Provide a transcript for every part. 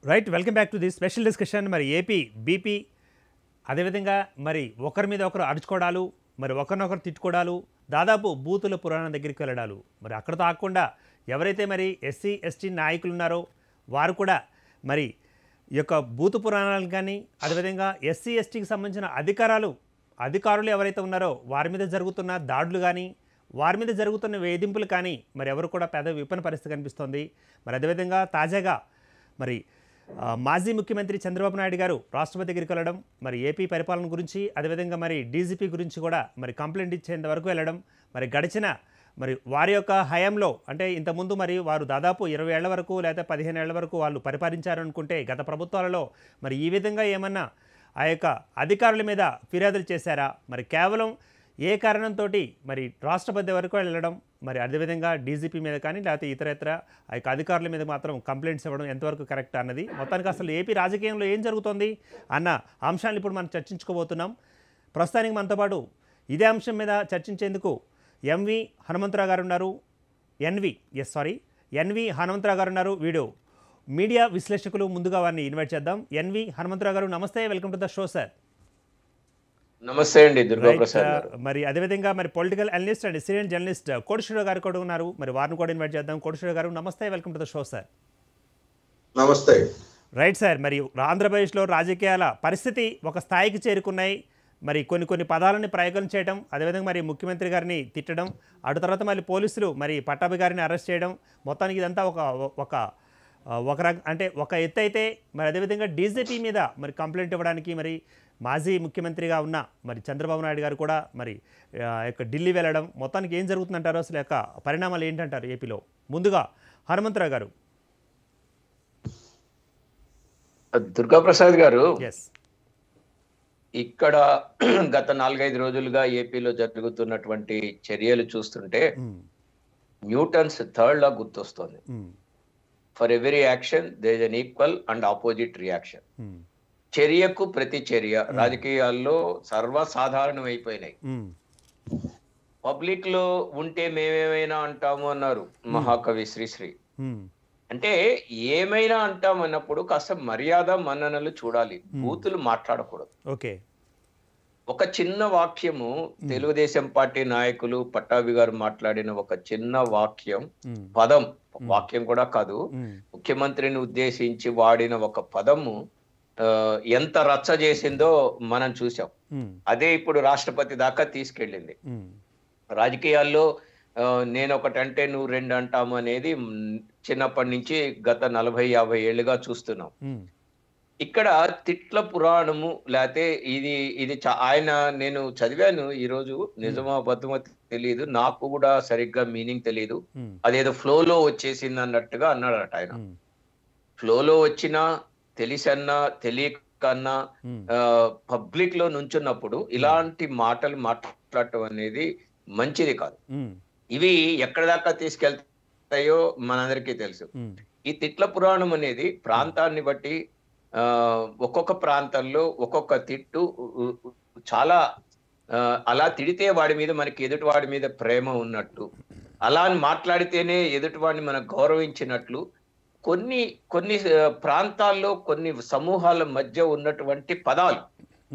Right welcome back to the special discussion మరి AP BP అదేవిధంగా మరి ఒకరి మీద ఒకరు అరుచుకోవడాలు మరి ఒకరినొకరు తిట్టుకోవడాలు దాదాపు బూతుల పురాణం దగ్గరికి వెళ్ళడాలు మరి అక్కడతో ఆగకుండా ఎవరైతే మరి ఎస్సీ ఎస్టీ నాయకులు ఉన్నారో వారు కూడా మరి ఈ యొక్క బూతు పురాణాలు కానీ అదేవిధంగా ఎస్సీ ఎస్టీకి సంబంధించిన అధికారాలు అధికారులు ఎవరైతే ఉన్నారో వారి మీద జరుగుతున్న దాడులు కానీ వారి మీద జరుగుతున్న వేధింపులు కానీ మరి ఎవరు కూడా పెద్ద విపణ పరిస్థితి కనిపిస్తోంది మరి అదేవిధంగా తాజాగా మరి ఆ, మాజీ ముఖ్యమంత్రి చంద్రబాబు నాయుడు గారు రాష్ట్రపతి దగ్గరికి వెళ్ళడం మరి ఏపీ పరిపాలన గురించి అదేవిధంగా మరి డీజీపీ గురించి కూడా మరి కంప్లైంట్ ఇచ్చేంత వరకు వెళ్ళడం మరి గడిచిన మరి వారి యొక్క హయాంలో అంటే ఇంతకుముందు మరి వారు దాదాపు ఇరవై ఏళ్ల వరకు లేదా పదిహేను ఏళ్ల వరకు వాళ్ళు పరిపాలించారనుకుంటే గత ప్రభుత్వాలలో మరి ఈ విధంగా ఏమన్నా ఆ యొక్క అధికారుల మీద ఫిర్యాదులు చేశారా మరి కేవలం ఏ కారణంతో మరి రాష్ట్రపతి వరకు వెళ్ళడం మరి అదేవిధంగా డీజీపీ మీద కానీ లేకపోతే ఇతర ఇతర ఆ యొక్క అధికారుల మీద మాత్రం కంప్లైంట్స్ ఇవ్వడం ఎంతవరకు కరెక్ట్ అన్నది మొత్తానికి అసలు ఏపీ రాజకీయంలో ఏం జరుగుతోంది అన్న అంశాన్ని ఇప్పుడు మనం చర్చించుకోబోతున్నాం ప్రస్తుతానికి మనతో పాటు ఇదే అంశం మీద చర్చించేందుకు ఎంవి హనుమంతరావు గారు ఉన్నారు N V S sorry N V Hanumantha Rao garu ఉన్నారు వీడియో మీడియా విశ్లేషకులు ముందుగా వారిని ఇన్వైట్ చేద్దాం ఎన్వి హనుమంతరావు గారు నమస్తే welcome to the show sir నమస్తే అండి దుర్గా రైట్, ప్రసాద్ ఆ, గారు మరి అదేవిధంగా మరి political analyst and senior journalist Kodiswara గారు కూడా ఉన్నారు మరి వారిని కూడా ఇన్వైట్ చేద్దాం కోడిశ్వర గారు నమస్తే welcome to the show sir నమస్తే రైట్ సార్ మరి ఆంధ్రప్రదేశ్లో రాజకీయాల పరిస్థితి ఒక స్థాయికి చేరుకున్నాయి మరి కొన్ని కొన్ని పదాలని ప్రయోగం చేయడం అదేవిధంగా మరి ముఖ్యమంత్రి గారిని తిట్టడం అటు తర్వాత మళ్ళీ పోలీసులు మరి పట్టాభి గారిని అరెస్ట్ చేయడం మొత్తానికి ఇదంతా ఒక ఒక ఆ, ఒక రక అంటే ఒక ఎత్తు అయితే మరి అదేవిధంగా డీజీపీ మీద మరి కంప్లైంట్ ఇవ్వడానికి మరి మాజీ ముఖ్యమంత్రిగా ఉన్న మరి చంద్రబాబు నాయుడు గారు కూడా మరి ఆ, యొక్క ఢిల్లీ వెళ్ళడం మొత్తానికి ఏం జరుగుతుందంటారు అసలు యొక్క పరిణామాలు ఏంటంటారు ఏపీలో ముందుగా హనుమంతరావు గారు దుర్గా ప్రసాద్ గారు ఎస్ ఇక్కడ గత నాలుగైదు రోజులుగా ఏపీలో జరుగుతున్నటువంటి చర్యలు చూస్తుంటే న్యూటన్స్ థర్డ్ లా గుర్తొస్తుంది for every action there is an equal and opposite reaction చర్యకు ప్రతి చర్య రాజకీయాల్లో సర్వసాధారణం అయిపోయినాయి పబ్లిక్ లో ఉంటే మేమేమైనా అంటాము అన్నారు మహాకవి శ్రీశ్రీ అంటే ఏమైనా అంటాం అన్నప్పుడు కాస్త మర్యాద మన్ననలు చూడాలి బూతులు మాట్లాడకూడదు ఓకే ఒక చిన్న వాక్యము తెలుగుదేశం పార్టీ నాయకులు పట్టాభి గారు మాట్లాడిన ఒక చిన్న వాక్యం పదం వాక్యం కూడా కాదు ముఖ్యమంత్రిని ఉద్దేశించి వాడిన ఒక పదము ఆ, ఎంత రచ్చ చేసిందో మనం చూసాం అదే ఇప్పుడు రాష్ట్రపతి దాకా తీసుకెళ్ళింది రాజకీయాల్లో ఆ, నేను ఒకటంటే నువ్వు రెండు అంటాము అనేది మ్, చిన్నప్పటి నుంచి గత నలభై యాభై ఏళ్ళుగా చూస్తున్నాం ఇక్కడ తిట్ల పురాణము లేకపోతే ఇది ఇది చా- ఆయన నేను చదివాను ఈ రోజు నిజమో అబద్ధమో తెలియదు నాకు కూడా సరిగ్గా మీనింగ్ తెలియదు అదేదో ఫ్లోలో వచ్చేసింది అన్నట్టుగా అన్నాడట ఆయన ఫ్లోలో వచ్చినా తెలిసన్నా తెలియకన్నా పబ్లిక్ లో నుంచున్నప్పుడు ఇలాంటి మాటలు మాట్లాడటం అనేది మంచిది కాదు ఇవి ఎక్కడి దాకా తీసుకెళ్తాయో మనందరికీ తెలుసు ఈ తిట్ల పురాణం అనేది ప్రాంతాన్ని బట్టి ఆ ఒక్కొక్క ప్రాంతంలో ఒక్కొక్క తిట్టు ఉ- ఉ- చాలా ఆ, అలా తిడితే వాడి మీద మనకి ఎదుటి వాడి మీద ప్రేమ ఉన్నట్టు అలా అని మాట్లాడితేనే ఎదుటి వాడిని మనం గౌరవించినట్లు కొన్ని కొన్ని ఆ, ప్రాంతాల్లో కొన్ని సమూహాల మధ్య ఉన్నటువంటి పదాలు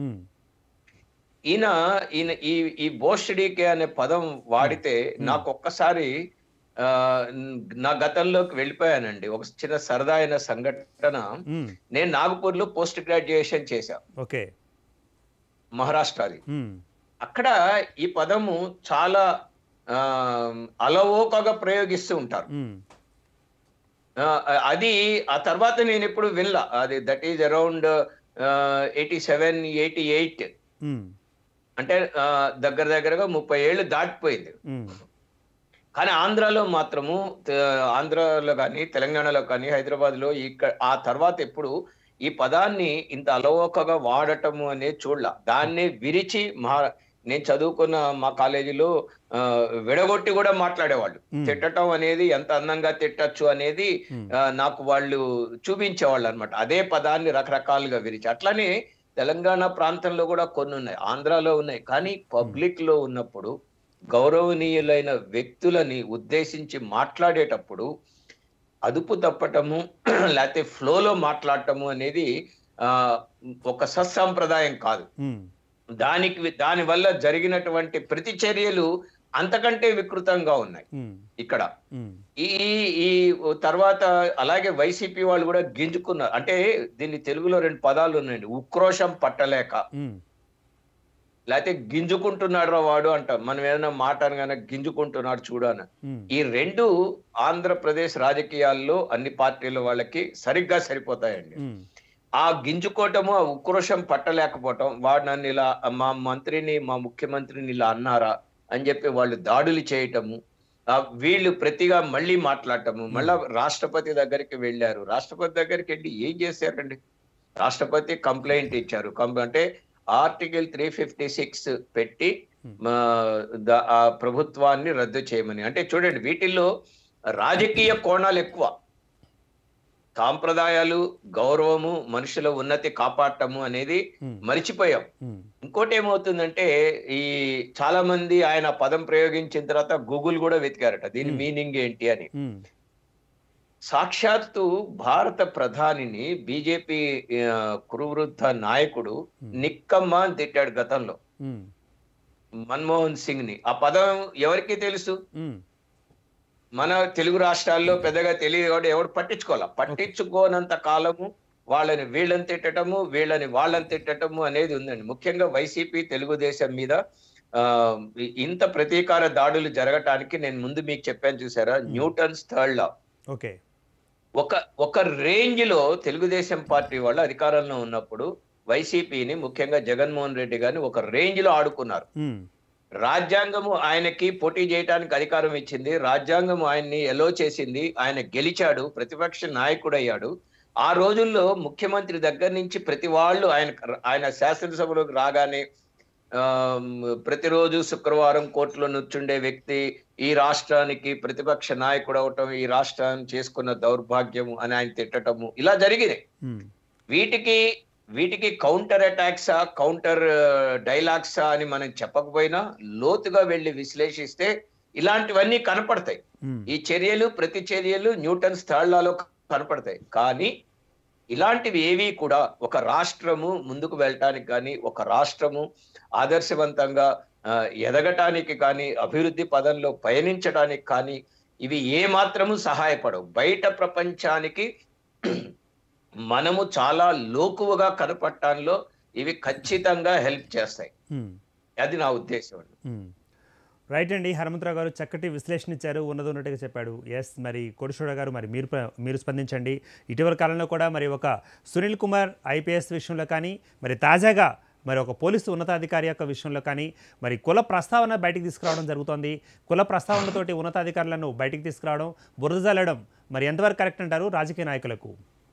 ఈయన ఈయన ఈ ఈ బోస్టడీకే అనే పదం వాడితే నాకు ఒక్కసారి ఆ నా గతంలోకి వెళ్ళిపోయానండి ఒక చిన్న సరదా అయిన సంఘటన నేను నాగపూర్ లో పోస్ట్ గ్రాడ్యుయేషన్ చేశా ఓకే మహారాష్ట్రది అక్కడ ఈ పదము చాలా ఆ అలవోకగా ప్రయోగిస్తూ ఉంటారు ఆ, అది ఆ తర్వాత నేను ఎప్పుడు వినలా అది that is around eighty seven eighty eight అంటే ఆ, దగ్గర దగ్గరగా ముప్పై ఏళ్ళు దాటిపోయింది కానీ ఆంధ్రాలో మాత్రము త- ఆంధ్రాలో కానీ తెలంగాణలో కానీ హైదరాబాద్ లో ఇక్కడ ఆ తర్వాత ఎప్పుడు ఈ పదాన్ని ఇంత అలవోకగా వాడటము అనేది చూడలా దాన్ని విరిచి మహా నేను చదువుకున్న మా కాలేజీలో ఆ, విడగొట్టి కూడా మాట్లాడేవాళ్ళు తిట్టడం అనేది ఎంత అందంగా తిట్టచ్చు అనేది ఆ, నాకు వాళ్ళు చూపించేవాళ్ళు అనమాట అదే పదాన్ని రకరకాలుగా విరిచి అట్లనే తెలంగాణ ప్రాంతంలో కూడా కొన్ని ఉన్నాయి ఆంధ్రాలో ఉన్నాయి కానీ పబ్లిక్ లో ఉన్నప్పుడు గౌరవనీయులైన వ్యక్తులని ఉద్దేశించి మాట్లాడేటప్పుడు అదుపు తప్పటము లేకపోతే ఫ్లోలో మాట్లాడటము అనేది ఆ, ఒక సత్సంప్రదాయం కాదు ఉమ్, దానికి దాని వల్ల జరిగినటువంటి ప్రతిచర్యలు అంతకంటే వికృతంగా ఉన్నాయి ఉమ్, ఇక్కడ ఉమ్, ఈ ఈ తర్వాత అలాగే వైసీపీ వాళ్ళు కూడా గింజుకున్నారు అంటే దీన్ని తెలుగులో రెండు పదాలు ఉన్నాయండి ఉక్రోషం పట్టలేక ఉమ్, లేకపోతే గింజుకుంటున్నాడు రా వాడు అంటాం మనం ఏదైనా మాట అనగానే గింజుకుంటున్నాడు చూడని ఉమ్, ఈ రెండు ఆంధ్రప్రదేశ్ రాజకీయాల్లో అన్ని పార్టీల వాళ్ళకి సరిగ్గా సరిపోతాయండి ఉమ్, ఆ గింజుకోవటము ఆ ఉక్రోషం పట్టలేకపోవటం వాడు నన్ను ఇలా మా మంత్రిని మా ముఖ్యమంత్రిని ఇలా అన్నారా అని చెప్పి వాళ్ళు దాడులు చేయటము ఆ వీళ్ళు ప్రతిగా మళ్ళీ మాట్లాడటము మళ్ళా రాష్ట్రపతి దగ్గరికి వెళ్ళారు రాష్ట్రపతి దగ్గరికి వెళ్ళి ఏం చేశారండి రాష్ట్రపతి కంప్లైంట్ ఇచ్చారు కం- అంటే ఆర్టికల్ త్రీ ఫిఫ్టీ సిక్స్ పెట్టి మా ద- ఆ ప్రభుత్వాన్ని రద్దు చేయమని అంటే చూడండి వీటిల్లో రాజకీయ కోణాలు ఎక్కువ సాంప్రదాయాలు గౌరవము మనుషుల ఉన్నతి కాపాడటము అనేది ఉమ్, మర్చిపోయాం ఉమ్, ఇంకోటి ఏమవుతుందంటే ఈ చాలా మంది ఆయన పదం ప్రయోగించిన తర్వాత గూగుల్ కూడా వెతికారట దీని Hmm. మీనింగ్ ఏంటి అని ఉమ్, సాక్షాత్తు భారత ప్రధానిని బీజేపీ కురువృద్ధ నాయకుడు నిక్కమ్మ అని తిట్టాడు గతంలో ఉమ్, మన్మోహన్ సింగ్ ని ఆ పదం ఎవరికి తెలుసు ఉమ్, మన తెలుగు రాష్ట్రాల్లో పెద్దగా తెలియదు కాబట్టి ఎవడు పట్టించుకోవాలి పట్టించుకోనంత కాలము వాళ్ళని వీళ్ళని తిట్టటము వీళ్ళని వాళ్ళని తిట్టటము అనేది ఉందండి ముఖ్యంగా వైసీపీ తెలుగుదేశం మీద ఆ ఇంత ప్రతీకార దాడులు జరగటానికి నేను ముందు మీకు చెప్పాను చూసారా న్యూటన్స్ థర్డ్ లా ఓకే ఒక ఒక రేంజ్ లో తెలుగుదేశం పార్టీ వాళ్ళు అధికారంలో ఉన్నప్పుడు వైసీపీని ముఖ్యంగా జగన్మోహన్ రెడ్డి గారిని ఒక రేంజ్ లో ఆడుకున్నారు ఉమ్, రాజ్యాంగము ఆయనకి పోటీ చేయడానికి అధికారం ఇచ్చింది రాజ్యాంగం ఆయన్ని ఎలో చేసింది ఆయన గెలిచాడు ప్రతిపక్ష నాయకుడు అయ్యాడు ఆ రోజుల్లో ముఖ్యమంత్రి దగ్గర నుంచి ప్రతి వాళ్ళు ఆయన ఆయన శాసనసభలోకి రాగానే ఆ, ప్రతిరోజు శుక్రవారం కోర్టులో నుంచుండే వ్యక్తి ఈ రాష్ట్రానికి ప్రతిపక్ష నాయకుడు అవటం ఈ రాష్ట్రాన్ని చేసుకున్న దౌర్భాగ్యం అని ఆయన తిట్టటము ఇలా జరిగింది ఉమ్, వీటికి వీటికి కౌంటర్ అటాక్సా కౌంటర్ డైలాగ్సా అని మనం చెప్పకపోయినా లోతుగా వెళ్ళి విశ్లేషిస్తే ఇలాంటివన్నీ కనపడతాయి ఉమ్, ఈ చర్యలు ప్రతి చర్యలు న్యూటన్ స్థాళ్లలో కనపడతాయి కానీ ఇలాంటివి ఏవి కూడా ఒక రాష్ట్రము ముందుకు వెళ్ళటానికి కానీ ఒక రాష్ట్రము ఆదర్శవంతంగా ఆ, ఎదగటానికి కానీ అభివృద్ధి పదంలో పయనించడానికి కానీ ఇవి ఏ మాత్రము సహాయపడవు బయట ప్రపంచానికి మనము చాలా లోకువగా కనపడటానికి ఇవి ఖచ్చితంగా హెల్ప్ చేస్తాయి ఉమ్. అది నా ఉద్దేశం అండి మ్మ్. రైట్ అండి హనుమంతరావు గారు చక్కటి విశ్లేషణ ఇచ్చారు ఉన్నది ఉన్నట్టుగా చెప్పాడు ఎస్ మరి కోడిశోడ గారు మరి మీరు ప్ర- మీరు స్పందించండి ఇటీవల కాలంలో కూడా మరి ఒక సునీల్ కుమార్ ఐపీఎస్ విషయంలో కానీ మరి తాజాగా మరి ఒక పోలీసు ఉన్నతాధికారి యొక్క విషయంలో కానీ మరి కుల ప్రస్తావన బయటికి తీసుకురావడం జరుగుతోంది కుల ప్రస్తావనతోటి ఉన్నతాధికారులను బయటికి తీసుకురావడం బురద జల్లడం మరి ఎంతవరకు కరెక్ట్ అంటారు రాజకీయ నాయకులకు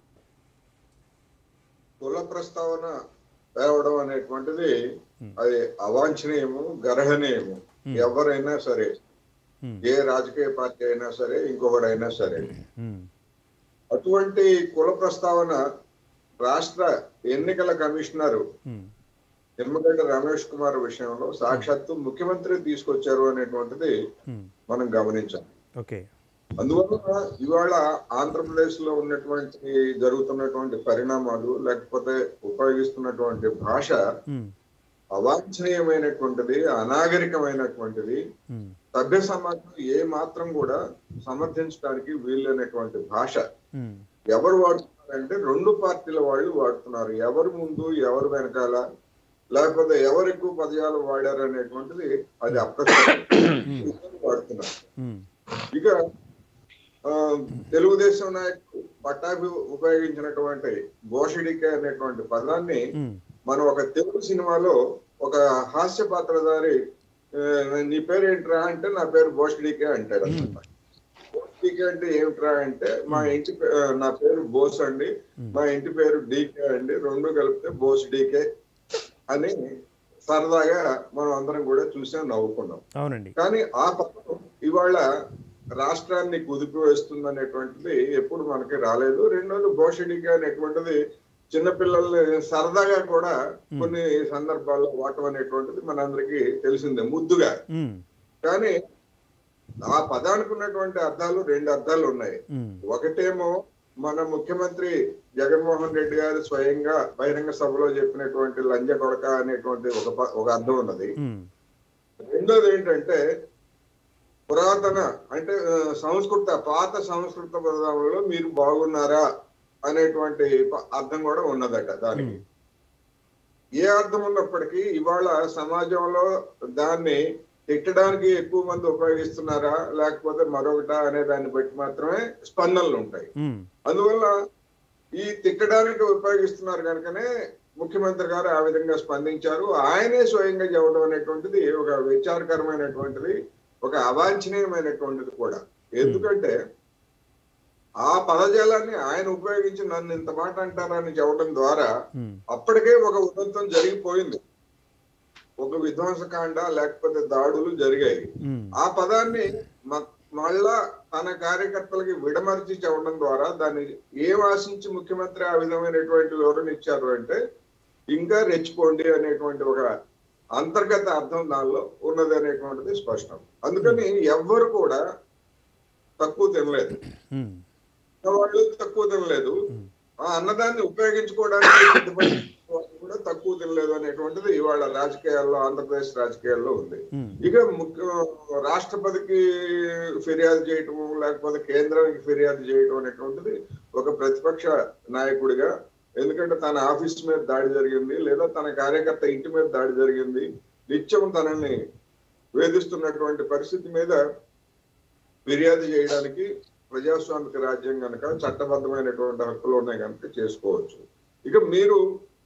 కుల ప్రస్తావన తేవడం అనేటువంటిది అది అవాంఛనీయము గర్హనీయము ఎవరైనా సరే మ్మ్. ఏ రాజకీయ పార్టీ అయినా సరే ఇంకొకడైనా సరే మ్మ్. అటువంటి కుల ప్రస్తావన రాష్ట్ర ఎన్నికల కమిషనర్ మ్మ్. నిమ్మగడ్డ రమేష్ కుమార్ విషయంలో సాక్షాత్తు ముఖ్యమంత్రి తీసుకొచ్చారు అనేటువంటిది మ్మ్. మనం గమనించాలి ఓకే అందువల్ల ఇవాళ ఆంధ్రప్రదేశ్ లో ఉన్నటువంటి జరుగుతున్నటువంటి పరిణామాలు లేకపోతే ఉపయోగిస్తున్నటువంటి భాష మ్మ్. అవాంఛనీయమైనటువంటిది అనాగరికమైనటువంటిది మ్మ్. సభ్య సమాజం ఏ మాత్రం కూడా సమర్థించడానికి వీలైనటువంటి భాష మ్మ్. ఎవరు ఎవరు వాడుతున్నారంటే రెండు పార్టీల వాళ్ళు వాడుతున్నారు ఎవరు ముందు ఎవరు వెనకాల లేకపోతే ఎవరు ఎక్కువ పదజాలు వాడారు అనేటువంటిది అది అప్రస్తుతం ఇద్దరు వాడుతున్నారు మ్మ్. ఇక ఆ, తెలుగుదేశం నాయకుడు పట్టాభి ఉపయోగించినటువంటి బోషిడికే అనేటువంటి పదాన్ని మ్మ్. మనం ఒక తెలుగు సినిమాలో ఒక హాస్య పాత్రధారి ఆ, నీ పేరు ఏంట్రా అంటే నా పేరు బోషిడికే అంటాడు అనమాట బోషిడికే అంటే ఏమిట్రా అంటే మా ఇంటి పే- ఆ, నా పేరు బోస్ అండి మా ఇంటి పేరు డీకే అండి రెండు కలిపితే బోస్ డీకే అని సరదాగా మనం అందరం కూడా చూసాం నవ్వుకున్నాం అవునండి కానీ ఆ పథకం ఇవాళ రాష్ట్రాన్ని కుదిపి వేస్తుంది అనేటువంటిది ఎప్పుడు మనకి రాలేదు రెండోది భోషడికి అనేటువంటిది చిన్నపిల్లల్ని సరదాగా కూడా కొన్ని సందర్భాల్లో వాడటం అనేటువంటిది మనందరికీ తెలిసిందే ముద్దుగా మ్మ్. కానీ ఆ పదానికి ఉన్నటువంటి అర్థాలు రెండు అర్థాలు ఉన్నాయి ఉమ్, ఒకటేమో మన ముఖ్యమంత్రి జగన్మోహన్ రెడ్డి గారు స్వయంగా బహిరంగ సభలో చెప్పినటువంటి లంజ కొడక అనేటువంటి ఒక ప- ఒక అర్థం ఉన్నది ఉమ్, రెండోది ఏంటంటే పురాతన అంటే ఆ, సంస్కృత పాత సంస్కృత పదాలలో మీరు బాగున్నారా అనేటువంటి ప- అర్థం కూడా ఉన్నదట దానికి ఉమ్, ఏ అర్థం ఉన్నప్పటికీ ఇవాళ సమాజంలో దాన్ని తిట్టడానికి ఎక్కువ మంది ఉపయోగిస్తున్నారా లేకపోతే మరొకటా అనే దాన్ని బట్టి మాత్రమే స్పందనలు ఉంటాయి ఉమ్, అందువల్ల ఈ తిట్టడానికి ఉపయోగిస్తున్నారు కనుకనే ముఖ్యమంత్రి గారు ఆ విధంగా స్పందించారు ఆయనే స్వయంగా చెప్పడం అనేటువంటిది ఒక విచారకరమైనటువంటిది ఒక అవాంఛనీయమైనటువంటిది కూడా ఎందుకంటే ఆ పదజాలాన్ని ఆయన ఉపయోగించి నన్ను ఇంత మాట అంటారని చెప్పడం ద్వారా ఉమ్, అప్పటికే ఒక ఉదంతం జరిగిపోయింది ఒక విధ్వంసకాండ లేకపోతే దాడులు జరిగాయి ఉమ్, ఆ పదాన్ని మ- మళ్ళా తన కార్యకర్తలకి విడమర్చి చెప్పడం ద్వారా దాన్ని ఏం ఆశించి ముఖ్యమంత్రి ఆ విధమైనటువంటి వివరణ ఇచ్చారు అంటే ఇంకా రెచ్చిపోండి అనేటువంటి ఒక అంతర్గత అర్థం దానిలో ఉన్నది అనేటువంటిది స్పష్టం అందుకని ఎవ్వరు కూడా తక్కువ తినలేదు ఉమ్, వాళ్ళు తక్కువ తినలేదు ఆ అన్నదాన్ని ఉపయోగించుకోవడానికి సిద్ధపడిన వాళ్ళు కూడా తక్కువ తినలేదు అనేటువంటిది ఇవాళ రాజకీయాల్లో ఆంధ్రప్రదేశ్ రాజకీయాల్లో ఉంది ఉమ్, ఇక ముఖ్య రాష్ట్రపతికి ఫిర్యాదు చేయటం లేకపోతే కేంద్రానికి ఫిర్యాదు చేయటం అనేటువంటిది ఒక ప్రతిపక్ష నాయకుడిగా ఎందుకంటే తన ఆఫీస్ మీద దాడి జరిగింది లేదా తన కార్యకర్త ఇంటి మీద దాడి జరిగింది నిత్యం తనని వేధిస్తున్నటువంటి పరిస్థితి మీద ఫిర్యాదు చేయడానికి ప్రజాస్వామిక రాజ్యం కనుక చట్టబద్ధమైనటువంటి హక్కులు ఉన్నాయి కనుక చేసుకోవచ్చు ఇక మీరు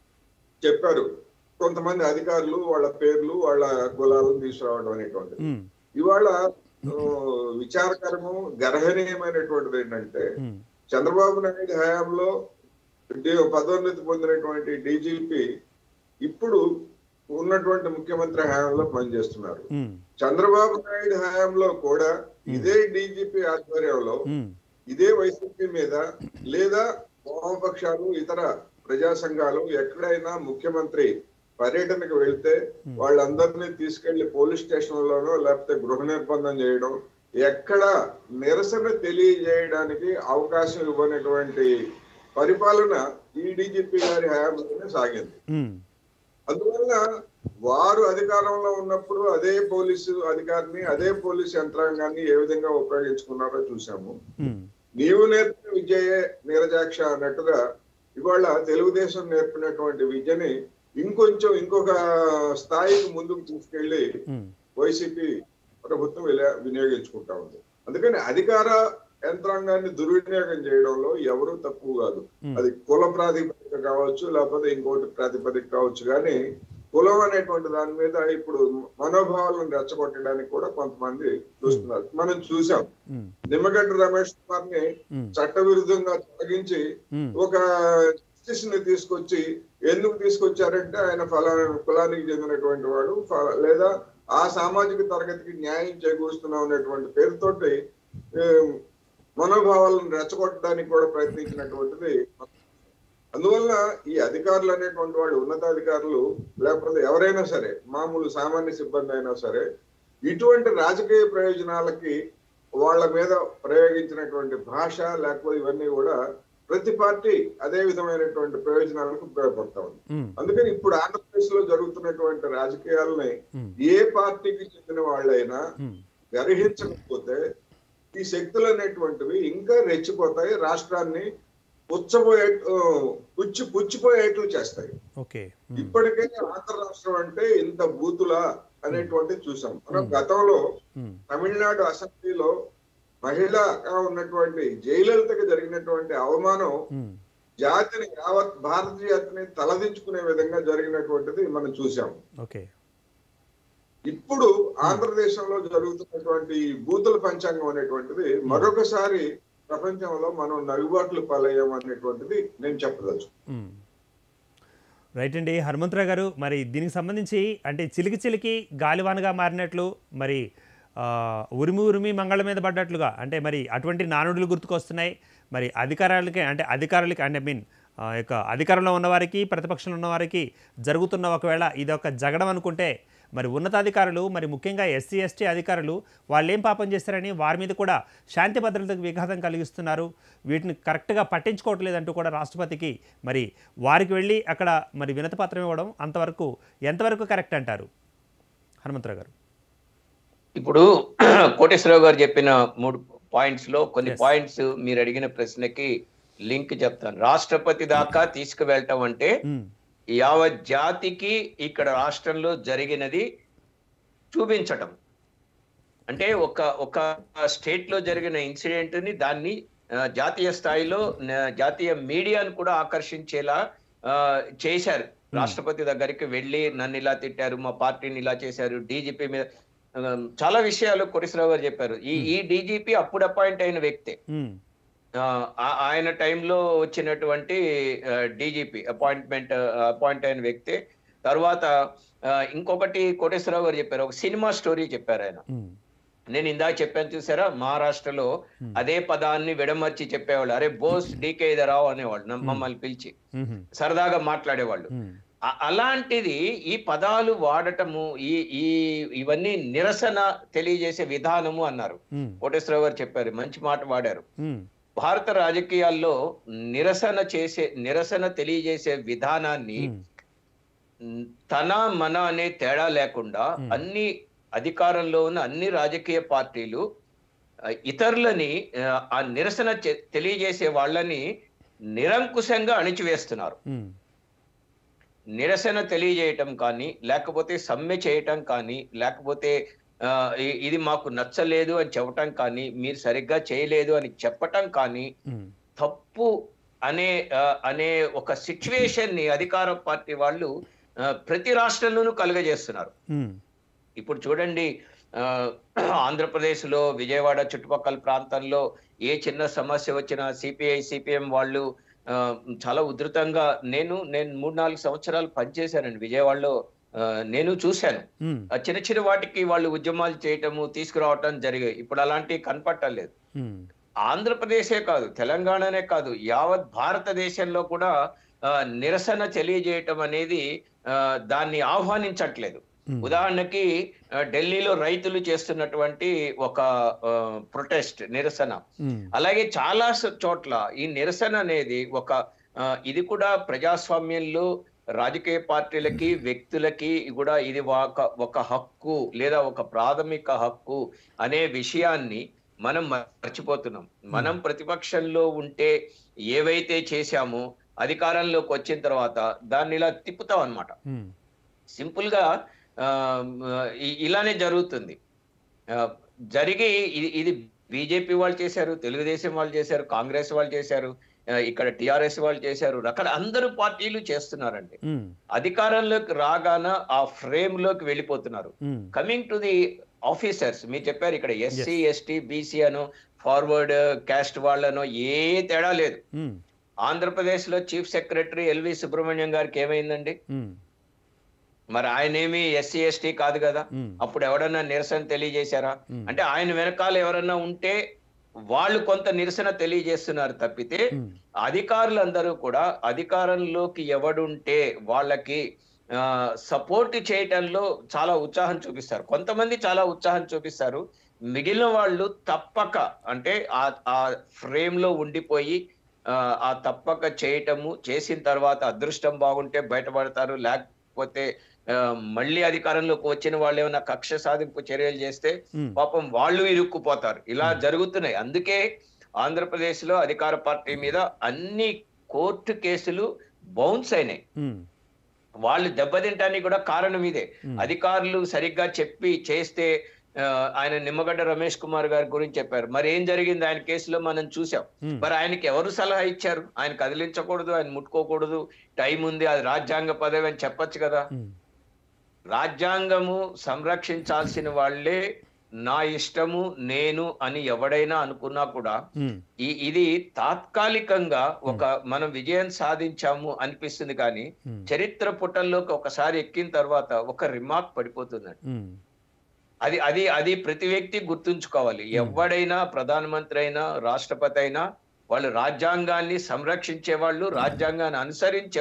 చెప్పారు కొంతమంది అధికారులు వాళ్ళ పేర్లు వాళ్ళ కులాలను తీసుకురావడం అనేటువంటిది ఉమ్, ఇవాళ ఆ, విచారకరము గర్హనీయమైనటువంటిది ఏంటంటే ఉమ్, చంద్రబాబు నాయుడు హయాంలో డి- పదోన్నతి పొందినటువంటి డీజీపీ ఇప్పుడు ఉన్నటువంటి ముఖ్యమంత్రి హయాంలో పనిచేస్తున్నారు ఉమ్, చంద్రబాబు నాయుడు హయాంలో కూడా ఇదే డీజీపీ ఆధ్వర్యంలో ఉమ్, ఇదే వైసీపీ మీద లేదా వామపక్షాలు ఇతర ప్రజా సంఘాలు ఎక్కడైనా ముఖ్యమంత్రి పర్యటనకు వెళ్తే వాళ్ళందరినీ తీసుకెళ్లి పోలీస్ స్టేషన్లోనో లేకపోతే గృహ నిర్బంధం చేయడం ఎక్కడ నిరసన తెలియజేయడానికి అవకాశం ఇవ్వనటువంటి పరిపాలన ఈ డీజీపీ గారి హయాంలోనే సాగింది ఉమ్, అందువల్ల వారు అధికారంలో ఉన్నప్పుడు అదే పోలీసు అధికారిని అదే పోలీసు యంత్రాంగాన్ని ఏ విధంగా ఉపయోగించుకున్నారో చూసాము ఉమ్, నీవు నేర్పిన విద్యయే నీరజాక్ష అన్నట్టుగా ఇవాళ తెలుగుదేశం నేర్పినటువంటి విద్యని ఇంకొంచెం ఇంకొక స్థాయికి ముందుకు తీసుకెళ్లి ఉమ్, వైసీపీ ప్రభుత్వం ఇలా వినియోగించుకుంటా ఉంది అందుకని అధికార యంత్రాంగాన్ని దుర్వినియోగం చేయడంలో ఎవరు తక్కువ కాదు Hmm. అది కుల ప్రాతిపదిక కావచ్చు లేకపోతే ఇంకోటి ప్రాతిపదిక కావచ్చు కానీ కులం అనేటువంటి దాని మీద ఇప్పుడు మనోభావాలను రెచ్చగొట్టడానికి కూడా కొంతమంది చూస్తున్నారు మనం చూసాం ఉమ్, నిమ్మగడ్డ రమేష్ కుమార్ ని ఉమ్, చట్టవిరుద్ధంగా తొలగించి ఉమ్, ఒక జస్టిస్ ని తీసుకొచ్చి ఎందుకు తీసుకొచ్చారంటే ఆయన ఫలానా కులానికి చెందినటువంటి వాడు ఫ- లేదా ఆ సామాజిక తరగతికి న్యాయం చేకూరుస్తున్నాం అనేటువంటి పేరుతోటి ఏ, మనోభావాలను రెచ్చగొట్టడానికి కూడా ప్రయత్నించినటువంటిది అందువల్ల ఈ అధికారులు అనేటువంటి వాళ్ళు ఉన్నతాధికారులు లేకపోతే ఎవరైనా సరే మామూలు సామాన్య సిబ్బంది అయినా సరే ఇటువంటి రాజకీయ ప్రయోజనాలకి వాళ్ళ మీద ప్రయోగించినటువంటి భాష లేకపోతే ఇవన్నీ కూడా ప్రతి పార్టీ అదే విధమైనటువంటి ప్రయోజనాలకు ఉపయోగపడతా ఉంది ఉమ్, అందుకని ఇప్పుడు ఆంధ్రప్రదేశ్ లో జరుగుతున్నటువంటి రాజకీయాలని ఉమ్, ఏ పార్టీకి చెందిన వాళ్ళైనా ఉమ్, గ్రహించకపోతే ఈ శక్తులు అనేటువంటివి ఇంకా రెచ్చిపోతాయి రాష్ట్రాన్ని పుచ్చబోయే ఆ, పుచ్చి పుచ్చిపోయేట్లు చేస్తాయి ఓకే ఉమ్, ఇప్పటికే ఆంధ్ర రాష్ట్రం అంటే ఇంత బూతులా అనేటువంటిది చూసాం మనం గతంలో ఉమ్, తమిళనాడు అసెంబ్లీలో మహిళగా ఉన్నటువంటి జయలలితకి జరిగినటువంటి అవమానం ఉమ్, జాతిని యావత్ భారత జాతిని తలదించుకునే విధంగా జరిగినటువంటిది మనం చూసాం ఓకే ఇప్పుడు ఆంధ్రదేశంలో జరుగుతున్నటువంటి ఈ బూతుల పంచాంగం అనేటువంటిది మరొకసారి ప్రపంచంలో మనం నలుబాట్లు పాలయ్యాం అనేటువంటిది నేను చెప్పదలుచు మ్మ్. రైట్ అండి హనుమంతరావు గారు మరి దీనికి సంబంధించి అంటే చిలికి చిలికి గాలివానగా మారినట్లు మరి ఆ, ఉరిమి ఉరిమి మంగళ మీద పడ్డట్లుగా అంటే మరి అటువంటి నానుడులు గుర్తుకొస్తున్నాయి మరి అధికారాలకి అంటే అధికారులకి అంటే మీన్ యొక్క అధికారంలో ఉన్నవారికి ప్రతిపక్షంలో ఉన్నవారికి జరుగుతున్న ఒకవేళ ఇది ఒక జగడం అనుకుంటే మరి ఉన్నతాధికారులు మరి ముఖ్యంగా ఎస్సీ ఎస్టీ అధికారులు వాళ్ళు ఏం పాపం చేస్తారని వారి మీద కూడా శాంతి భద్రతకు విఘాతం కలిగిస్తున్నారు వీటిని కరెక్ట్గా పట్టించుకోవట్లేదంటూ కూడా రాష్ట్రపతికి మరి వారికి వెళ్ళి అక్కడ మరి వినతిపత్రం ఇవ్వడం అంతవరకు ఎంతవరకు కరెక్ట్ అంటారు హనుమంతరావు గారు ఇప్పుడు కోటేశ్వరరావు గారు చెప్పిన మూడు పాయింట్స్ లో కొన్ని పాయింట్స్ మీరు అడిగిన ప్రశ్నకి లింక్ చెప్తాను రాష్ట్రపతి దాకా తీసుకువెళ్ళటం అంటే ఉమ్, యావత్ జాతికి ఇక్కడ రాష్ట్రంలో జరిగినది చూపించటం అంటే ఒక ఒక స్టేట్ లో జరిగిన ఇన్సిడెంట్ ని దాన్ని ఆ, జాతీయ స్థాయిలో న- జాతీయ మీడియాను కూడా ఆకర్షించేలా ఆ, చేశారు రాష్ట్రపతి దగ్గరికి వెళ్ళి నన్ను ఇలా తిట్టారు మా పార్టీని ఇలా చేశారు డీజీపీ మీద ఆ, చాలా విషయాలు కొరిసరావు గారు చెప్పారు ఈ ఈ డీజీపీ అప్పుడు అపాయింట్ అయిన వ్యక్తే ఉమ్, ఆ, ఆ- ఆయన టైంలో వచ్చినటువంటి డీజీపీ అపాయింట్మెంట్ అపాయింట్ అయిన వ్యక్తి తర్వాత ఆ, ఇంకొకటి కోటేశ్వరరావు గారు చెప్పారు ఒక సినిమా స్టోరీ చెప్పారు ఆయన ఉమ్, నేను ఇందాక చెప్పాను చూసారా మహారాష్ట్రలో అదే పదాన్ని విడమర్చి చెప్పేవాళ్ళు అరే బోస్ డీకే ఇదరావు అనేవాళ్ళు నమ్మ- మమ్మల్ని పిలిచి ఉమ్, సరదాగా మాట్లాడేవాళ్ళు ఉమ్, అ- అలాంటిది ఈ పదాలు వాడటము ఈ ఈ ఇవన్నీ నిరసన తెలియజేసే విధానము అన్నారు ఉమ్, కోటేశ్వరరావు గారు చెప్పారు మంచి మాట వాడారు ఉమ్, భారత రాజకీయాల్లో నిరసన చేసే నిరసన తెలియజేసే విధానాన్ని ఉమ్, మ్, తన మన అనే తేడా లేకుండా అన్ని అధికారంలో ఉన్న అన్ని రాజకీయ పార్టీలు ఆ, ఇతరులని ఆ, ఆ నిరసన చె- తెలియజేసే వాళ్ళని నిరంకుశంగా అణిచివేస్తున్నారు ఉమ్, నిరసన తెలియజేయటం కానీ లేకపోతే సమ్మె చేయటం కానీ లేకపోతే ఆ, ఇ- ఇది మాకు నచ్చలేదు అని చెప్పటం కానీ మీరు సరిగ్గా చేయలేదు అని చెప్పటం కానీ ఉమ్, తప్పు అనే ఆ, అనే ఒక సిచ్యువేషన్ ని అధికార పార్టీ వాళ్ళు ఆ, ప్రతి రాష్ట్రంలోనూ కలుగజేస్తున్నారు ఉమ్, ఇప్పుడు ఇప్పుడు చూడండి ఆ, ఆంధ్రప్రదేశ్ లో విజయవాడ చుట్టుపక్కల ప్రాంతంలో ఏ చిన్న సమస్య వచ్చినా సిపిఐ సిపిఎం వాళ్ళు ఆ, చాలా ఉధృతంగా నేను నేను మూడు నాలుగు సంవత్సరాలు పనిచేశానండి విజయవాడలో ఆ, నేను చూశాను ఉమ్, ఆ చిన్న చిన్న వాటికి వాళ్ళు ఉద్యమాలు చేయటము తీసుకురావటం జరిగాయి ఇప్పుడు అలాంటివి కనపట్టలేదు ఉమ్, ఆంధ్రప్రదేశే కాదు తెలంగాణనే కాదు యావత్ భారతదేశంలో కూడా ఆ, నిరసన తెలియజేయటం అనేది ఆ, దాన్ని ఆహ్వానించట్లేదు Hmm. ఉదాహరణకి ఆ, ఢిల్లీలో రైతులు చేస్తున్నటువంటి ఒక ప్రొటెస్ట్ నిరసన ఉమ్, అలాగే చాలా స- చోట్ల ఈ నిరసన అనేది ఒక ఆ, ఇది కూడా ప్రజాస్వామ్యంలో రాజకీయ పార్టీలకి వ్యక్తులకి కూడా ఇది ఒక ఒక హక్కు లేదా ఒక ప్రాథమిక హక్కు అనే విషయాన్ని మనం మర్చిపోతున్నాం మనం ప్రతిపక్షంలో ఉంటే ఏవైతే చేశామో అధికారంలోకి వచ్చిన తర్వాత దాన్ని ఇలా తిప్పుతాం అన్నమాట ఉమ్, సింపుల్ గా ఆ, ఇ- ఇలానే జరుగుతుంది ఆ, జరిగి ఇది ఇది బీజేపీ వాళ్ళు చేశారు తెలుగుదేశం వాళ్ళు చేశారు కాంగ్రెస్ వాళ్ళు చేశారు ఆ, ఇక్కడ టిఆర్ఎస్ వాళ్ళు చేశారు రకాల అందరూ పార్టీలు చేస్తున్నారండి ఉమ్, అధికారంలోకి రాగాన ఆ ఫ్రేమ్ లోకి వెళ్ళిపోతున్నారు um, coming to the officers మీరు చెప్పారు ఇక్కడ ఎస్సీ ఎస్టీ బీసీ అను ఫార్వర్డ్ క్యాస్ట్ వాళ్ళనో ఏ తేడా లేదు ఉమ్, ఆంధ్రప్రదేశ్ లో చీఫ్ సెక్రటరీ ఎల్వి సుబ్రహ్మణ్యం గారికి ఏమైందండి ఉమ్, మరి ఆయన ఏమి ఎస్సీ ఎస్టీ కాదు కదా ఉమ్, అప్పుడు ఎవడన్నా నిరసన తెలియజేశారా Hmm. అంటే ఆయన వెనకాల ఎవరన్నా ఉంటే వాళ్ళు కొంత నిరసన తెలియజేస్తున్నారు తప్పితే ఉమ్, అధికారులందరూ కూడా అధికారంలోకి ఎవడుంటే వాళ్ళకి సపోర్ట్ చేయటంలో చాలా ఉత్సాహం చూపిస్తారు కొంతమంది చాలా ఉత్సాహం చూపిస్తారు మిగిలిన వాళ్ళు తప్పక అంటే ఆ ఆ ఫ్రేమ్ లో ఉండిపోయి ఆ, ఆ తప్పక చేయటము చేసిన తర్వాత అదృష్టం బాగుంటే బయటపడతారు లేకపోతే ఆ, మళ్ళీ అధికారంలోకి వచ్చిన వాళ్ళు ఏమైనా కక్ష సాధింపు చర్యలు చేస్తే ఉమ్, పాపం వాళ్ళు ఇరుక్కుపోతారు ఇలా జరుగుతున్నాయి అందుకే ఆంధ్రప్రదేశ్ లో అధికార పార్టీ మీద అన్ని కోర్టు కేసులు బౌన్స్ అయినాయి ఉమ్, వాళ్ళు దెబ్బతింటానికి కూడా కారణం ఇదే Hmm. అధికారులు సరిగ్గా చెప్పి చేస్తే ఆ, ఆయన నిమ్మగడ్డ రమేష్ కుమార్ గారి గురించి చెప్పారు మరి ఏం జరిగింది ఆయన కేసులో మనం చూసాం ఉమ్, మరి ఆయనకి ఎవరు సలహా ఇచ్చారు ఆయన కదిలించకూడదు ఆయన ముట్టుకోకూడదు టైం ఉంది అది రాజ్యాంగ పదవి అని చెప్పొచ్చు కదా ఉమ్, రాజ్యాంగము సంరక్షించాల్సిన వాళ్ళే నా ఇష్టము నేను అని ఎవడైనా అనుకున్నా కూడా ఉమ్, ఈ ఇది తాత్కాలికంగా ఒక మనం విజయం సాధించాము అనిపిస్తుంది కానీ ఉమ్, చరిత్ర పుటల్లోకి ఒకసారి ఎక్కిన తర్వాత ఒక రిమార్క్ పడిపోతుందండి ఉమ్, అది అది అది ప్రతి వ్యక్తి గుర్తుంచుకోవాలి ఎవడైనా ప్రధానమంత్రి అయినా రాష్ట్రపతి అయినా వాళ్ళు రాజ్యాంగాన్ని సంరక్షించే వాళ్ళు రాజ్యాంగాన్ని అనుసరించే వాళ్ళు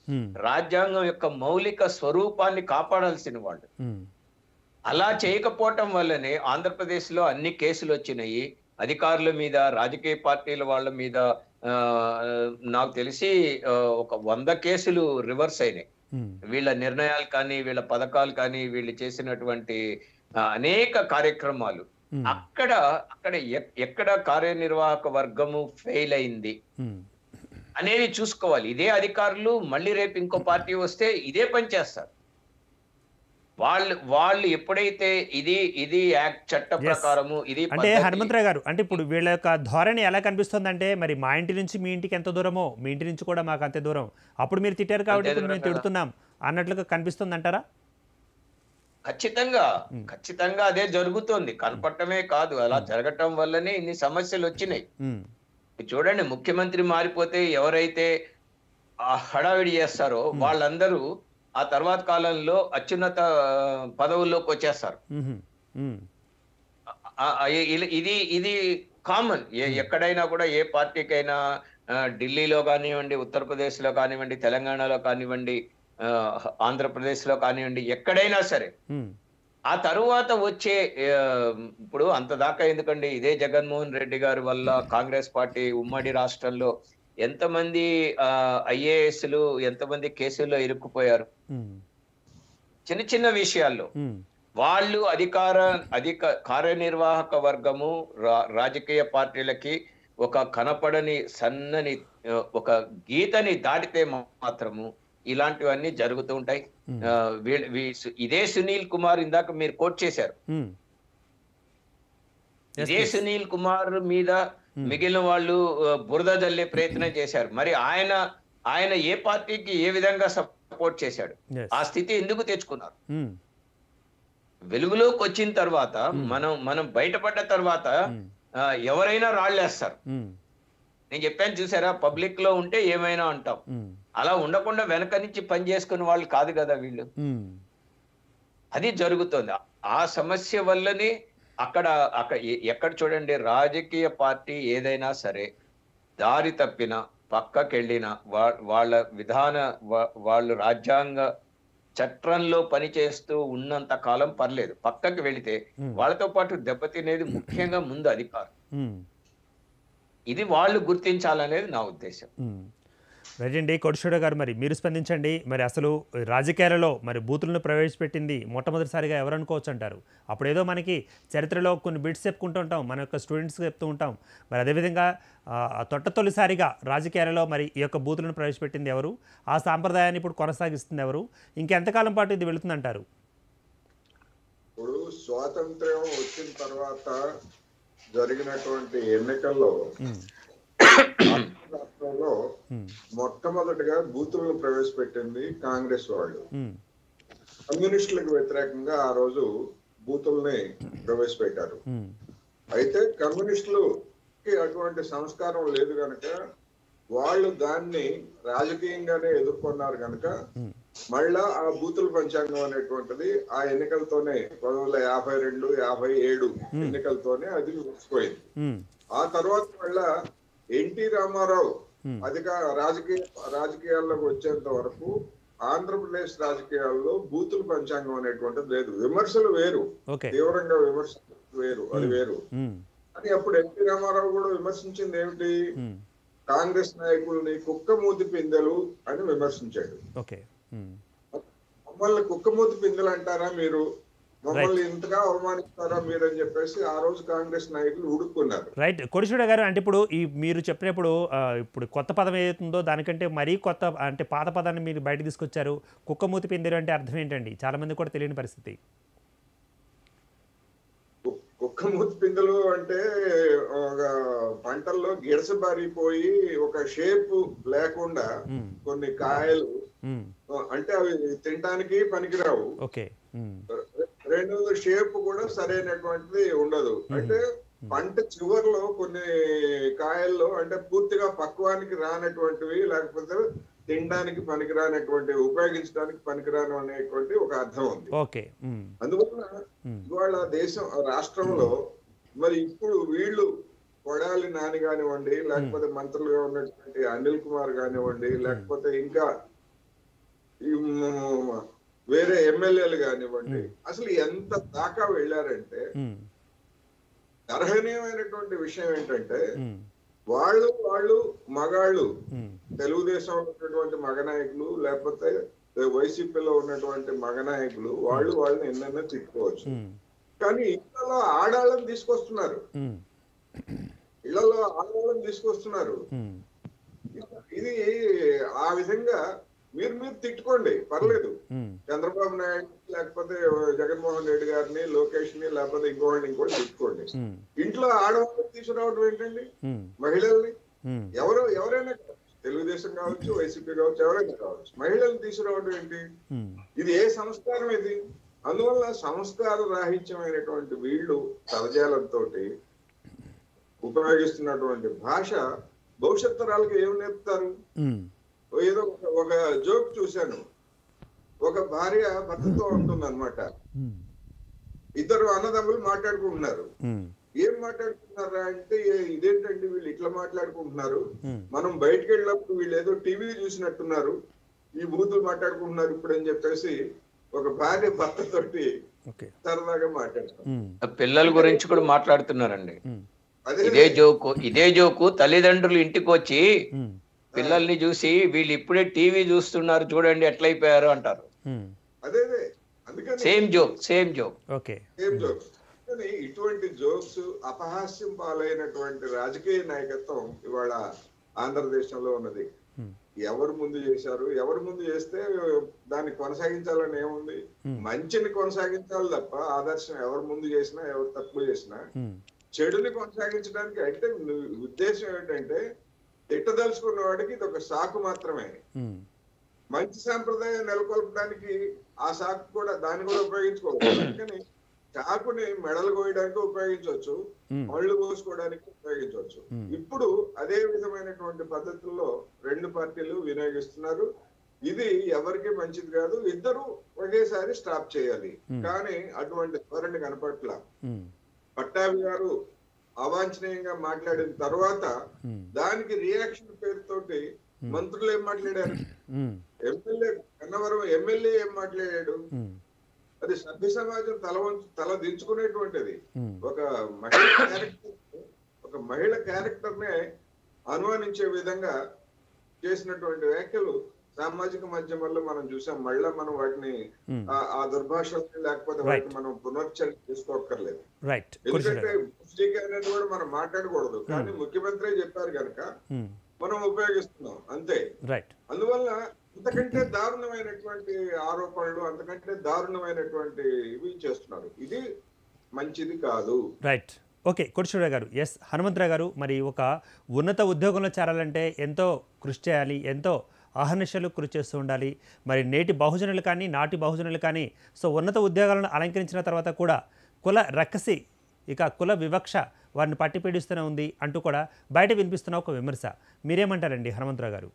ఉమ్, రాజ్యాంగం యొక్క మౌలిక స్వరూపాన్ని కాపాడాల్సిన వాళ్ళు ఉమ్, అలా చేయకపోవటం వల్లనే ఆంధ్రప్రదేశ్ లో అన్ని కేసులు వచ్చినాయి అధికారుల మీద రాజకీయ పార్టీల వాళ్ళ మీద ఆ, నాకు తెలిసి ఆ, ఒక వంద కేసులు రివర్స్ అయినాయి ఉమ్, వీళ్ళ నిర్ణయాలు కానీ వీళ్ళ పథకాలు కానీ వీళ్ళు చేసినటువంటి ఆ, అనేక కార్యక్రమాలు ఉమ్, అక్కడ అక్కడ ఎక్- ఎక్కడ కార్యనిర్వాహక వర్గము ఫెయిల్ అయింది ఉమ్, అనేది చూసుకోవాలి ఇదే అధికారులు మళ్ళీ రేపు ఇంకో పార్టీ వస్తే ఇదే పని చేస్తారు వాళ్ళు వాళ్ళు ఎప్పుడైతే ఇది ఇది యాక్ట్ చట్ట Yes. ప్రకారము ఇది అంటే పద్ధతి- హనుమంతరావు గారు అంటే ఇప్పుడు వీళ్ళ యొక్క ధోరణి ఎలా కనిపిస్తుందంటే మరి మా ఇంటి నుంచి మీ ఇంటికి ఎంత దూరమో మీ ఇంటి నుంచి కూడా మాకు అంతే దూరం అప్పుడు మీరు తిట్టారు కాబట్టి అంతే ఇప్పుడు మేము దూరం కదా. తిడుతున్నాం అన్నట్లుగా కనిపిస్తుంది అంటారా ఖచ్చితంగా ఖచ్చితంగా అదే జరుగుతోంది కనపడటమే కాదు అలా జరగటం వల్లనే ఇన్ని సమస్యలు వచ్చినాయి ఉమ్, చూడండి ముఖ్యమంత్రి మారిపోతే ఎవరైతే ఆ హడావిడి చేస్తారో వాళ్ళందరూ ఆ తర్వాత కాలంలో అత్యున్నత పదవుల్లోకి వచ్చేస్తారు ఉహుం, ఉమ్, ఆ- ఆ- ఇ- ఇది ఇది కామన్ ఎక్కడైనా కూడా ఏ పార్టీకైనా ఆ, ఢిల్లీలో కానివ్వండి ఉత్తరప్రదేశ్ లో కానివ్వండి తెలంగాణలో కానివ్వండి ఆ, ఆంధ్రప్రదేశ్ లో కానివ్వండి ఎక్కడైనా సరే ఉమ్, ఆ తరువాత వచ్చే ఆ, ఇప్పుడు అంత దాకా ఎందుకండి ఇదే జగన్మోహన్ రెడ్డి గారి వల్ల కాంగ్రెస్ పార్టీ ఉమ్మడి రాష్ట్రంలో ఎంతమంది ఐఏఎస్లు ఎంతమంది కేసుల్లో ఇరుక్కుపోయారు ఉమ్, చిన్న చిన్న విషయాల్లో ఉమ్, వాళ్ళు అధికార అధిక కార్యనిర్వాహక వర్గము రా- రాజకీయ పార్టీలకి ఒక కనపడని సన్నని ఆ, ఒక గీతని దాటితే మాత్రము ఇలాంటివన్నీ జరుగుతూ ఉంటాయి ఆ, వీళ్ళ- వీ- సు- ఇదే సునీల్ కుమార్ ఇందాక మీరు కోట్ చేశారు ఉమ్. Yes, ఇదే please. సునీల్ కుమార్ మీద మిగిలిన వాళ్ళు ఆ, బురద జల్లే ప్రయత్నం చేశారు మరి ఆయన ఆయన ఏ పార్టీకి ఏ విధంగా సపోర్ట్ చేశాడు Yes. ఆ స్థితి ఎందుకు తెచ్చుకున్నారు ఉమ్, వెలుగులోకి వచ్చిన తర్వాత మనం మనం బయటపడ్డ తర్వాత ఆ, ఎవరైనా రాళ్ళేస్తారు ఉమ్, నేను చెప్పాను చూసారా పబ్లిక్ లో ఉంటే ఏమైనా అంటాం ఉమ్, అలా ఉండకుండా వెనక నుంచి పని చేసుకునే వాళ్ళు కాదు కదా వీళ్ళు ఉమ్, అది జరుగుతుంది ఆ సమస్య వల్లనే అక్కడ అక్కడ ఎ- ఎక్కడ చూడండి రాజకీయ పార్టీ ఏదైనా సరే దారి తప్పిన పక్కకెళ్ళిన వా- వాళ్ళ విధాన వా- వాళ్ళు రాజ్యాంగ చట్రంలో పనిచేస్తూ ఉన్నంత కాలం పర్లేదు పక్కకి వెళితే వాళ్ళతో పాటు దెబ్బతినేది ముఖ్యంగా ముందు అధికారం ఉమ్, ఇది వాళ్ళు గుర్తించాలనేది నా ఉద్దేశం ఉమ్. రైట్ అండి కొడిషోడ గారు మరి మీరు స్పందించండి మరి అసలు రాజకీయాలలో మరి బూతులను ప్రవేశపెట్టింది మొట్టమొదటిసారిగా ఎవరు అనుకోవచ్చు అంటారు అప్పుడేదో మనకి చరిత్రలో కొన్ని బిట్స్ చెప్పుకుంటూ ఉంటాం మన యొక్క స్టూడెంట్స్ చెప్తూ ఉంటాం మరి అదేవిధంగా ఆ, తొట్ట తొలిసారిగా రాజకీయాలలో మరి ఈ యొక్క బూతులను ప్రవేశపెట్టింది ఎవరు ఆ సాంప్రదాయాన్ని ఇప్పుడు కొనసాగిస్తుంది ఎవరు ఇంకెంతకాలం పాటు ఇది వెళుతుందంటారు ఇప్పుడు స్వాతంత్ర్యం వచ్చిన తర్వాత జరిగినటువంటి ఎన్నికల్లో రాష్ట్రంలో ఉమ్, మొట్టమొదటిగా బూతులను ప్రవేశపెట్టింది కాంగ్రెస్ వాళ్ళు ఉమ్, కమ్యూనిస్టులకు వ్యతిరేకంగా ఆ రోజు బూతుల్ని ప్రవేశపెట్టారు ఉమ్, అయితే కమ్యూనిస్టులకి అటువంటి సంస్కారం లేదు కనుక వాళ్ళు దాన్ని రాజకీయంగానే ఎదుర్కొన్నారు కనుక మళ్ళా ఆ బూతుల పంచాంగం అనేటువంటిది ఆ ఎన్నికలతోనే పంతొమ్మిది వందల యాభై రెండు యాభై ఏడు ఎన్నికలతోనే అది ముగిసిపోయింది ఉమ్, ఆ తర్వాత మళ్ళా ఎన్టీ రామారావు అధిక రాజకీయ రాజకీయాల్లోకి వచ్చేంత వరకు ఆంధ్రప్రదేశ్ రాజకీయాల్లో బూతుల పంచాంగం అనేటువంటిది లేదు విమర్శలు వేరు ఓకే తీవ్రంగా విమర్శలు వేరు అది వేరు ఉమ్, కానీ అప్పుడు ఎన్టీ రామారావు కూడా విమర్శించింది ఏమిటి ఉమ్, కాంగ్రెస్ నాయకుల్ని కుక్క మూతి పిందెలు అని విమర్శించాడు ఓకే ఉమ్, మమ్మల్ని కుక్క మూతి పిందెలు అంటారా మీరు మమ్మల్ని ఇంతగా అవమానిస్తారా మీరు అని చెప్పేసి ఆ రోజు కాంగ్రెస్ నాయకులు ఉడుక్కున్నారు రైట్ కొడిశూడ గారు అంటే ఇప్పుడు ఈ మీరు చెప్పినప్పుడు ఆ, ఇప్పుడు కొత్త పదం ఏదైతుందో దానికంటే మరీ కొత్త అంటే పాత పదాన్ని మీరు బయట తీసుకొచ్చారు కుక్కమూతి పిందిరు అంటే అర్థం ఏంటండి చాలా మంది కూడా తెలియని పరిస్థితి కు- కుక్క మూతి పిందెలు అంటే ఒక పంటల్లో గిడసబారిపోయి ఒక షేప్ లేకుండా మ్మ్. కొన్ని కాయలు ఉమ్, అంటే అవి తినడానికి పనికిరావు ఓకే ఉమ్, రెండోది షేప్ కూడా సరైనటువంటిది ఉండదు అంటే పంట చివర్లో కొన్ని కాయల్లో అంటే పూర్తిగా పక్వానికి రానటువంటివి లేకపోతే తినడానికి పనికిరానటువంటి ఉపయోగించడానికి పనికిరాను అనేటువంటి ఒక అర్థం ఉంది ఓకే ఉమ్, అందువల్ల ఉమ్, ఇవాళ దేశం రాష్ట్రంలో మరి ఇప్పుడు వీళ్ళు కొడాలి నాని కానివ్వండి లేకపోతే మంత్రులుగా ఉన్నటువంటి అనిల్ కుమార్ కానివ్వండి లేకపోతే ఇంకా ఈ మ్, వేరే ఎమ్మెల్యేలు కానివ్వండి అసలు ఎంత దాకా వెళ్ళారంటే ఉమ్, గర్హనీయమైనటువంటి విషయం ఏంటంటే ఉమ్, వాళ్ళు వాళ్ళు మగాళ్ళు ఉమ్, తెలుగుదేశం ఉన్నటువంటి మగ నాయకులు లేకపోతే వైసీపీలో ఉన్నటువంటి మగ నాయకులు వాళ్ళు వాళ్ళని ఎన్నైనా తిట్టుకోవచ్చు ఉమ్, కానీ ఇళ్లలో ఆడాళ్ళని తీసుకొస్తున్నారు ఉమ్, ఇళ్లలో ఆడవాళ్ళని తీసుకొస్తున్నారు ఉమ్, ఇది ఆ విధంగా మీరు మీరు తిట్టుకోండి పర్లేదు ఉమ్, చంద్రబాబు నాయుడు లేకపోతే జగన్మోహన్ రెడ్డి గారిని లోకేష్ ని లేకపోతే ఇంకోటి ఇంకోటి తిట్టుకోండి ఉమ్, ఇంట్లో ఆడవాళ్ళని తీసుకురావడం ఏంటండి ఉమ్, మహిళల్ని ఉమ్, ఎవరు ఎవరైనా కావచ్చు తెలుగుదేశం కావచ్చు వైసీపీ కావచ్చు ఎవరైనా కావచ్చు మహిళల్ని తీసుకురావడం ఏంటి ఉమ్, ఇది ఏ సంస్కారం ఇది అందువల్ల సంస్కార రాహిత్యమైనటువంటి వీళ్ళు పదజాలంతో ఉపయోగిస్తున్నటువంటి భాష భవిష్యత్ తరాలకు ఏం నేర్పుతారు ఉమ్, ఏదో ఒక- ఒక జోక్ చూశాను ఒక భార్య భర్తతో ఉంటుంది అనమాట ఉమ్, ఇద్దరు అన్నదమ్ములు మాట్లాడుకుంటున్నారు ఉమ్, ఏం మాట్లాడుకుంటున్నారా అంటే "ఏ- ఇదేంటండి వీళ్ళు ఇట్లా మాట్లాడుకుంటున్నారు ఉమ్, మనం బయటకు వెళ్ళినప్పుడు వీళ్ళు ఏదో టీవీ చూసినట్టున్నారు ఈ బూతులు మాట్లాడుకుంటున్నారు ఇప్పుడు అని చెప్పేసి ఒక భార్య భర్తతోటి ఓకే సరదాగా మాట్లాడతాం ఉమ్, పిల్లల గురించి కూడా మాట్లాడుతున్నారండి ఉమ్, అదే ఇదే జోకు ఇదే జోకు తల్లిదండ్రులు ఇంటికి వచ్చి ఉమ్, పిల్లల్ని చూసి వీళ్ళు ఇప్పుడే టీవీ చూస్తున్నారు చూడండి ఎట్లయిపోయారు అంటారు ఉమ్, అదే అదే అందుకని same joke same joke okay ఏం జోక్స్ కానీ ఇటువంటి జోక్స్ అపహాస్యం పాలైనటువంటి రాజకీయ నాయకత్వం ఇవాళ ఆంధ్రదేశంలో ఉన్నది ఉమ్, ఎవరు ముందు చేశారు ఎవరు ముందు చేస్తే దాన్ని కొనసాగించాలని ఏముంది Hmm. మంచిని కొనసాగించాలి తప్ప ఆదర్శం ఎవరు ముందు చేసినా ఎవరు తక్కువ చేసినా ఉమ్, చెడుని కొనసాగించడానికి అంటే ను- ఉద్దేశం ఏంటంటే తిట్టదలుచుకున్న వాడికి ఇది ఒక సాకు మాత్రమే ఉమ్, మంచి సాంప్రదాయం నెలకొల్పడానికి ఆ సాకు కూడా దాన్ని కూడా ఉపయోగించుకోవచ్చు అందుకని చాకుని మెడలు కోయడానికి ఉపయోగించవచ్చు ఉమ్, మళ్ళు కోసుకోవడానికి ఉపయోగించవచ్చు Hmm. ఇప్పుడు అదే విధమైనటువంటి పద్ధతుల్లో రెండు పార్టీలు వినియోగిస్తున్నారు ఇది ఎవరికి మంచిది కాదు ఇద్దరు ఒకేసారి స్టాప్ చేయాలి Hmm. కానీ అటువంటి ధోరణి కనపట్ల ఉమ్, పట్టాభి గారు అవాంఛనీయంగా మాట్లాడిన తర్వాత ఉమ్, దానికి రియాక్షన్ పేరుతోటి మంత్రులు ఏం మాట్లాడారు ఉమ్, ఎమ్మెల్యే కన్నవరం ఎమ్మెల్యే ఏం మాట్లాడాడు ఉమ్, అది సభ్య సమాజం తల వంచు తల దించుకునేటువంటిది ఉమ్, ఒక మహిళ క్యారెక్టర్ ఒక మహిళ క్యారెక్టర్ నే అనుమానించే విధంగా చేసినటువంటి వ్యాఖ్యలు సామాజిక మాధ్యమాల్లో మనం చూసాం మళ్ళా మనం వాటిని ఉమ్, ఆ- ఆ దుర్భాషల్ని లేకపోతే వాటిని మనం పునశ్చరణ చేసుకోక్కర్లేదు రైట్ ఎందుకంటే కురిసిరావు ముస్లిం అనేది కూడా మనం మాట్లాడకూడదు కానీ ముఖ్యమంత్రి చెప్పారు కనుక ఉమ్, మనం ఉపయోగిస్తున్నాం అంతే రైట్ అందువల్ల అంతకంటే దారుణమైనటువంటి ఆరోపణలు అంతకంటే దారుణమైనటువంటి ఇవి చేస్తున్నారు ఇది మంచిది కాదు రైట్ ఓకే కోటేశ్వరరావు గారు ఎస్ హనుమంతరావు గారు మరి ఒక ఉన్నత ఉద్యోగంలో చేరాలంటే ఎంతో కృషి చేయాలి ఎంతో అహర్నిశలు కృషి చేస్తూ ఉండాలి మరి నేటి బహుజనులు కానీ నాటి బహుజనులు కానీ సో ఉన్నత ఉద్యోగాలను అలంకరించిన తర్వాత కూడా కుల రక్కసి ఇక కుల వివక్ష వారిని పట్టి పీడిస్తూనే ఉంది అంటూ కూడా బయట వినిపిస్తున్న ఒక విమర్శ మీరేమంటారండి హనుమంతరావు గారు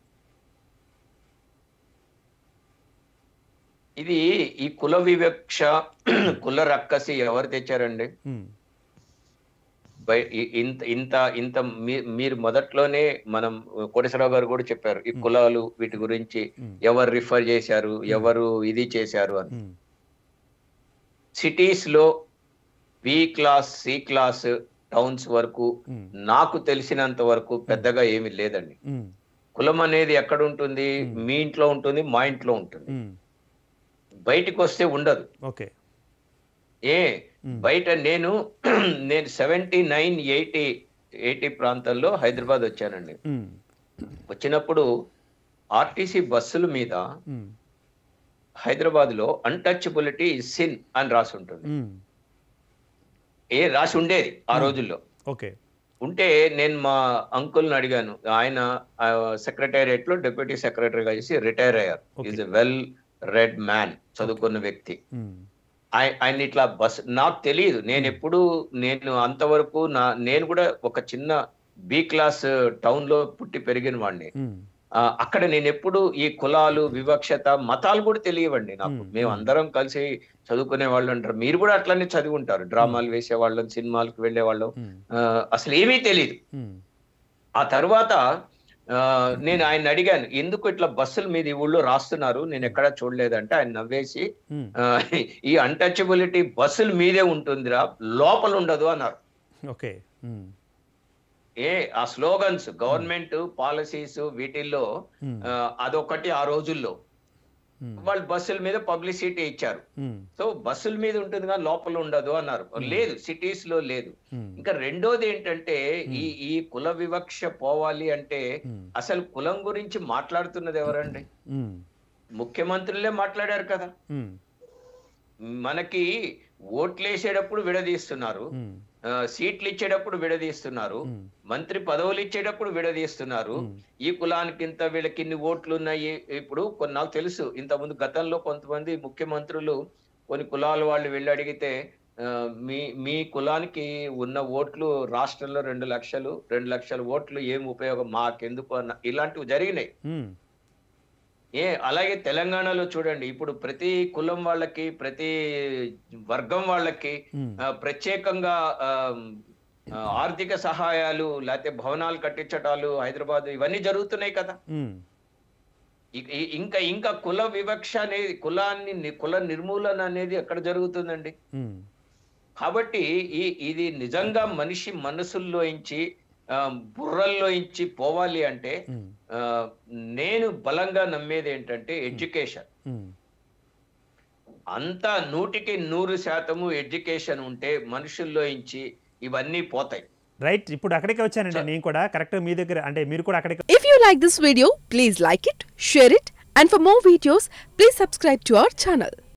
ఇది ఈ కుల వివక్ష కుల రక్కసి ఎవరు తెచ్చారండి ఉమ్, బయ- ఈ- ఇంత ఇంత ఇంత మీ- మీరు మొదట్లోనే మనం కోటేశ్వరరావు గారు కూడా చెప్పారు ఈ కులాలు వీటి గురించి ఉమ్, ఎవరు రిఫర్ చేశారు ఎవరు ఇది చేశారు అని ఉమ్, సిటీస్ లో B class C class towns వరకు ఉమ్, నాకు తెలిసినంత వరకు పెద్దగా ఏమీ లేదండి ఉమ్, కులం అనేది ఎక్కడ ఉంటుంది మీ ఇంట్లో ఉంటుంది మా ఇంట్లో ఉంటుంది ఉమ్, బయటికి వస్తే ఉండదు ఓకే ఏ ఉమ్, బయట నేను నేను సెవెంటీ నైన్ ఎయిటీ ఎయిటీ ప్రాంతాల్లో హైదరాబాద్ వచ్చానండి ఉమ్, వచ్చినప్పుడు ఆర్టీసీ బస్సుల మీద ఉమ్, హైదరాబాద్ లో అన్టచబిలిటీ సిన్ అని రాసి ఉంటుంది ఉమ్, ఏ రాసి ఉండేది ఆ రోజుల్లో ఓకే ఉంటే నేను మా అంకుల్ని అడిగాను ఆయన సెక్రటేరియట్ లో డిప్యూటీ సెక్రటరీగా చేసి రిటైర్ అయ్యారు Okay. Is well read man చదువుకున్న వ్యక్తి ఉమ్, ఆయ- ఆయన ఇట్లా బస్ నాకు తెలియదు నేను ఎప్పుడు నేను అంతవరకు నా నేను కూడా ఒక చిన్న బి క్లాస్ టౌన్ లో పుట్టి పెరిగిన వాడిని ఉమ్, ఆ, అక్కడ నేను ఎప్పుడు ఈ కులాలు వివక్షత మతాలు కూడా తెలియవండి నాకు Hmm. మేము అందరం కలిసి చదువుకునే వాళ్ళు అంటారు మీరు కూడా అట్లనే చదువుకుంటారు డ్రామాలు వేసేవాళ్ళం సినిమాలకు వెళ్ళేవాళ్ళం ఉమ్, ఆ, అసలు ఏమీ తెలియదు ఉమ్, ఆ తర్వాత ఆ, నేను ఆయన అడిగాను ఎందుకు ఇట్లా బస్సుల మీద ఈ ఊళ్ళో రాస్తున్నారు నేను ఎక్కడా చూడలేదంటే ఆయన నవ్వేసి ఉమ్, ఆ, ఈ అన్టచబిలిటీ బస్సుల మీదే ఉంటుందిరా లోపల ఉండదు అన్నారు ఓకే ఉమ్, ఏ ఆ స్లోగన్స్ గవర్నమెంట్ పాలసీస్ వీటిల్లో ఉమ్, ఆ, అదొకటి ఆ రోజుల్లో ఉమ్, వాళ్ళు బస్సుల మీద పబ్లిసిటీ ఇచ్చారు ఉమ్, సో బస్సుల మీద ఉంటుంది కానీ లోపల ఉండదు అన్నారు లేదు సిటీస్ లో లేదు ఉమ్, ఇంకా రెండోది ఏంటంటే ఈ ఈ కుల వివక్ష పోవాలి అంటే ఉమ్, అసలు కులం గురించి మాట్లాడుతున్నది ఎవరండి ఉమ్, ముఖ్యమంత్రులే మాట్లాడారు కదా ఉమ్, మనకి ఓట్లేసేటప్పుడు విడదీస్తున్నారు ఉమ్, ఆ, సీట్లు ఇచ్చేటప్పుడు విడదీస్తున్నారు ఉమ్, మంత్రి పదవులు ఇచ్చేటప్పుడు విడదీస్తున్నారు ఉమ్. ఈ కులానికి ఇంత వీళ్ళకి ఇన్ని ఓట్లు ఉన్నాయి ఇప్పుడు కొన్ని నాకు తెలుసు ఇంతకుముందు గతంలో కొంతమంది ముఖ్యమంత్రులు కొన్ని కులాల వాళ్ళు వెళ్ళి అడిగితే ఆ, మీ మీ కులానికి ఉన్న ఓట్లు రాష్ట్రంలో రెండు లక్షలు రెండు లక్షల ఓట్లు ఏం ఉపయోగం మాకెందుకు అన్న ఇలాంటివి జరిగినాయి ఉమ్, ఏ అలాగే తెలంగాణలో చూడండి ఇప్పుడు ప్రతి కులం వాళ్ళకి ప్రతి వర్గం వాళ్ళకి ఉమ్, ఆ, ప్రత్యేకంగా ఆ, ఆ, ఆర్థిక సహాయాలు లేకపోతే భవనాలు కట్టించటాలు హైదరాబాద్ ఇవన్నీ జరుగుతున్నాయి కదా ఉమ్, ఇక- ఇ- ఇంకా ఇంకా కుల వివక్ష అనేది కులాన్ని ని- కుల నిర్మూలన అనేది ఎక్కడ జరుగుతుందండి ఉమ్, కాబట్టి ఈ ఇది నిజంగా మనిషి మనసుల్లోంచి ఆ, బుర్రల్లోంచి పోవాలి అంటే ఉమ్, ఆ, నేను బలంగా నమ్మేది ఏంటంటే ఎడ్యుకేషన్ ఉమ్. అంతా నూటికి నూరు శాతము ఎడ్యుకేషన్ ఉంటే మనుషుల్లో ఇంచి ఇవన్నీ పోతాయి రైట్ ఇప్పుడు అక్కడికే వచ్చానండి నేను కూడా కరెక్ట్ మీ దగ్గర అంటే మీరు కూడా అక్కడికి If you like this video, please like it, share it, and for more videos, please subscribe to our channel.